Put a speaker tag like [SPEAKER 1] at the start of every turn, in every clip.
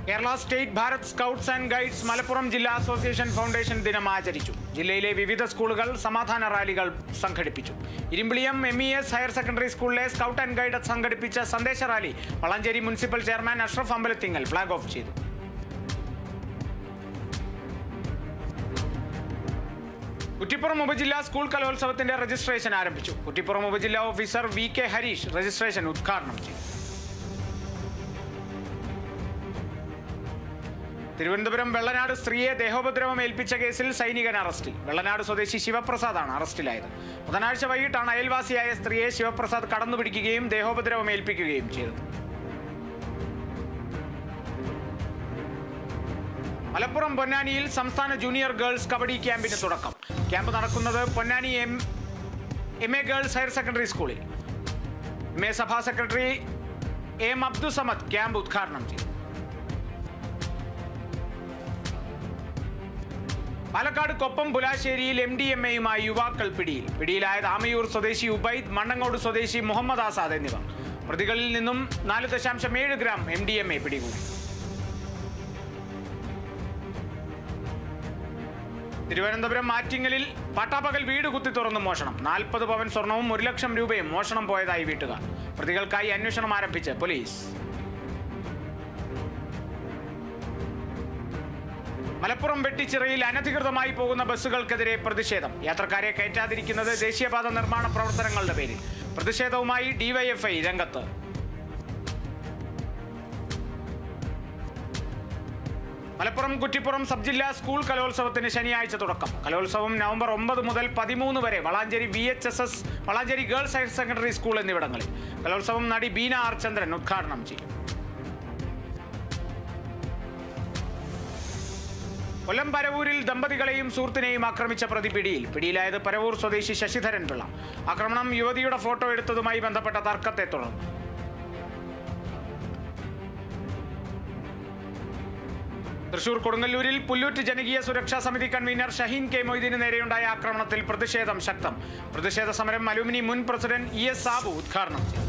[SPEAKER 1] Kerala state Bharat scouts and guides Malappuram ജില്ലാ association foundation ദിനം ആചരിച്ചു ജില്ലയിലെ വിവിധ സ്കൂളുകൾ സമാധാന റാലികൾ സംഘടിപ്പിച്ചു Irimbiliyam M E S higher secondary സ്കൂളിലെ സ്കൗട്ട് ആൻഡ് ഗൈഡ് സംഘടിപ്പിച്ച സന്ദേശ റാലി Valanchery municipal chairman Ashraf Ambalathingal flag off ചെയ്തു കുറ്റിപ്പുറം ഉപജില്ലാ സ്കൂൾ കലോത്സവത്തിന്റെ രജിസ്ട്രേഷൻ ആരംഭിച്ചു കുറ്റിപ്പുറം ഉപജില്ലാ officer V K Harish registration ഉദ്ഘാടനം ചെയ്തു തിരുവനന്തപുരം വെള്ളനാട് സ്ത്രീയെ ദേഹോപദ്രവം ഏൽപ്പിച്ച കേസിൽ സൈനികൻ അറസ്റ്റിൽ വെള്ളനാട് സ്വദേശി ശിവപ്രസാദാണ് അറസ്റ്റിലായത് ബുധനാഴ്ച വൈകിട്ടാണ് അയൽവാസിയായ സ്ത്രീയെ ശിവപ്രസാദ് കടന്നുപിടിക്കുകയും ദേഹോപദ്രവം ഏൽപ്പിക്കുകയും ചെയ്തത് മലപ്പുറം പൊന്നാനിയിൽ സംസ്ഥാന ജൂനിയർ ഗേൾസ് കബഡി ക്യാമ്പിന് തുടക്കം ക്യാമ്പ് നടക്കുന്നത് Ponnani M M A girls higher secondary സ്കൂളിൽ എം എ സഭാ സെക്രട്ടറി എം അബ്ദുസമദ് ക്യാമ്പ് ഉദ്ഘാടനം ചെയ്തു പാലക്കാട് കൊപ്പം പുലാശ്ശേരിയിൽ എം ഡി എം എയുമായി യുവാക്കൾ പിടിയിൽ പിടിയിലായത് ആമയൂർ സ്വദേശി ഉബൈദ് മണ്ണങ്ങോട് സ്വദേശി മുഹമ്മദ് ആസാദ് എന്നിവർ പ്രതികളിൽ നിന്നും നാല് ദശാംശം ഏഴ് gram M D M A പിടികൂടി തിരുവനന്തപുരം മാറ്റിങ്ങലിൽ പട്ടാപ്പകൽ വീട് കുത്തി തുറന്നു മോഷണം നാൽപ്പത് പവൻ സ്വർണവും ഒരു ലക്ഷം രൂപയും മോഷണം പോയതായി വീട്ടുകാർ പ്രതികൾക്കായി അന്വേഷണം ആരംഭിച്ച് പോലീസ് മലപ്പുറം വെട്ടിച്ചിറയിൽ അനധികൃതമായി പോകുന്ന ബസ്സുകൾക്കെതിരെ പ്രതിഷേധം യാത്രക്കാരെ കയറ്റാതിരിക്കുന്നത് ദേശീയപാത നിർമ്മാണ പ്രവർത്തനങ്ങളുടെ പേരിൽ പ്രതിഷേധവുമായി ഡിവൈഎഫ്ഐ രംഗത്ത് മലപ്പുറം കുറ്റിപ്പുറം സബ് ജില്ലാ സ്കൂൾ കലോത്സവത്തിന് ശനിയാഴ്ച തുടക്കം കലോത്സവം നവംബർ ഒമ്പത് മുതൽ പതിമൂന്ന് വരെ Valanchery V H S S Valanchery girls higher secondary school എന്നിവിടങ്ങളിൽ കലോത്സവം നടി ബീന ആർ ചന്ദ്രൻ ഉദ്ഘാടനം ചെയ്യും കൊല്ലം പരവൂരിൽ ദമ്പതികളെയും സുഹൃത്തിനെയും ആക്രമിച്ച പ്രതി പിടിയിൽ പിടിയിലായത് പരവൂർ സ്വദേശി ശശിധരൻ പിള്ള ആക്രമണം യുവതിയുടെ ഫോട്ടോ എടുത്തതുമായി ബന്ധപ്പെട്ട തർക്കത്തെ തുടർന്ന് തൃശൂർ കൊടുങ്ങല്ലൂരിൽ പുല്ലൂറ്റ് ജനകീയ സുരക്ഷാ സമിതി കൺവീനർ ഷഹീൻ കെ മൊയ്തീന് നേരെയുണ്ടായ ആക്രമണത്തിൽ പ്രതിഷേധം ശക്തം പ്രതിഷേധ സമരം അലുമിനി മുൻ പ്രസിഡന്റ് ഇ എസ് സാബു ഉദ്ഘാടനം ചെയ്തു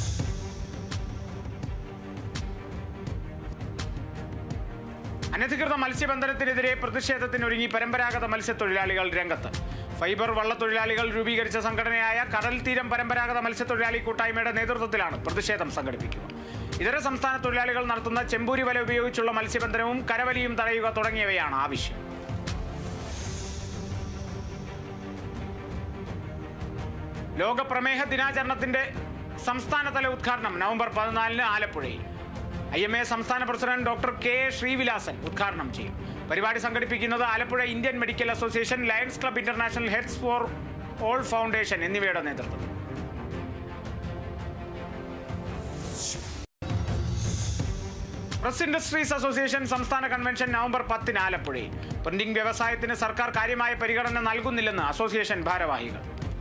[SPEAKER 1] അനധികൃത മത്സ്യബന്ധനത്തിനെതിരെ പ്രതിഷേധത്തിനൊരുങ്ങി പരമ്പരാഗത മത്സ്യത്തൊഴിലാളികൾ രംഗത്ത് ഫൈബർ വള്ളത്തൊഴിലാളികൾ രൂപീകരിച്ച സംഘടനയായ കടൽ തീരം പരമ്പരാഗത മത്സ്യത്തൊഴിലാളി കൂട്ടായ്മയുടെ നേതൃത്വത്തിലാണ് പ്രതിഷേധം സംഘടിപ്പിക്കുക ഇതര സംസ്ഥാന തൊഴിലാളികൾ നടത്തുന്ന ചെമ്പൂരി വല ഉപയോഗിച്ചുള്ള മത്സ്യബന്ധനവും കരവലിയും തടയുക തുടങ്ങിയവയാണ് ആവശ്യം ലോക പ്രമേഹ ദിനാചരണത്തിന്റെ സംസ്ഥാനതല ഉദ്ഘാടനം നവംബർ പതിനാലിന് ആലപ്പുഴയിൽ ഐ എം എ സംസ്ഥാന president doctor K A Srivilasan ഉദ്ഘാടനം ചെയ്യും പരിപാടി സംഘടിപ്പിക്കുന്നത് Alappuzha Indian medical association lions club international heads for all foundation എന്നിവയുടെ നേതൃത്വം പ്രസ് ഇൻഡസ്ട്രീസ് അസോസിയേഷൻ സംസ്ഥാന കൺവെൻഷൻ നവംബർ പത്തിന് ആലപ്പുഴയിൽ പ്രിന്റിംഗ് വ്യവസായത്തിന് സർക്കാർ കാര്യമായ പരിഗണന നൽകുന്നില്ലെന്ന് അസോസിയേഷൻ ഭാരവാഹികൾ